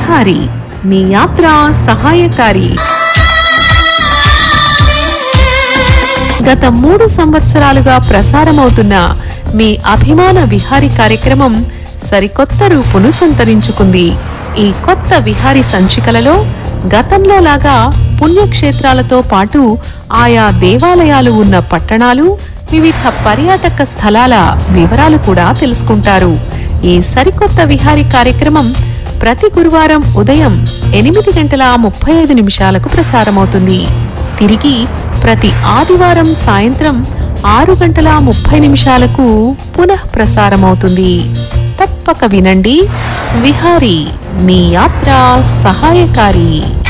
విహారీ మీ యాత్ర సహాయకారి గత మూడు సంవత్సరాలుగా ప్రసారమవుతున్న మీ అభిమాన విహారీ కార్యక్రమం సరికొత్త రూపును సంతరించుకుంది ఈ కొత్త విహారీ సంచికలలో గతంలో లాగా పుణ్యక్షేత్రాలతో పాటు ఆయా దేవాలయాలు ఉన్న పట్టణాలు వివిధ పర్యాటక స్థలాల వివరాలు కూడా తెలుసుకుంటారు ఈ సరికొత్త విహారీ కార్యక్రమం ప్రతి గురువారం ఉదయం ఎనిమిది గంటల ముప్పై ఐదు నిమిషాలకు ప్రసారమవుతుంది తిరిగి ప్రతి ఆదివారం సాయంత్రం ఆరు గంటల ముప్పై నిమిషాలకు పునః ప్రసారమవుతుంది తప్పక వినండి విహారీ మీ యాత్ర సహాయకారి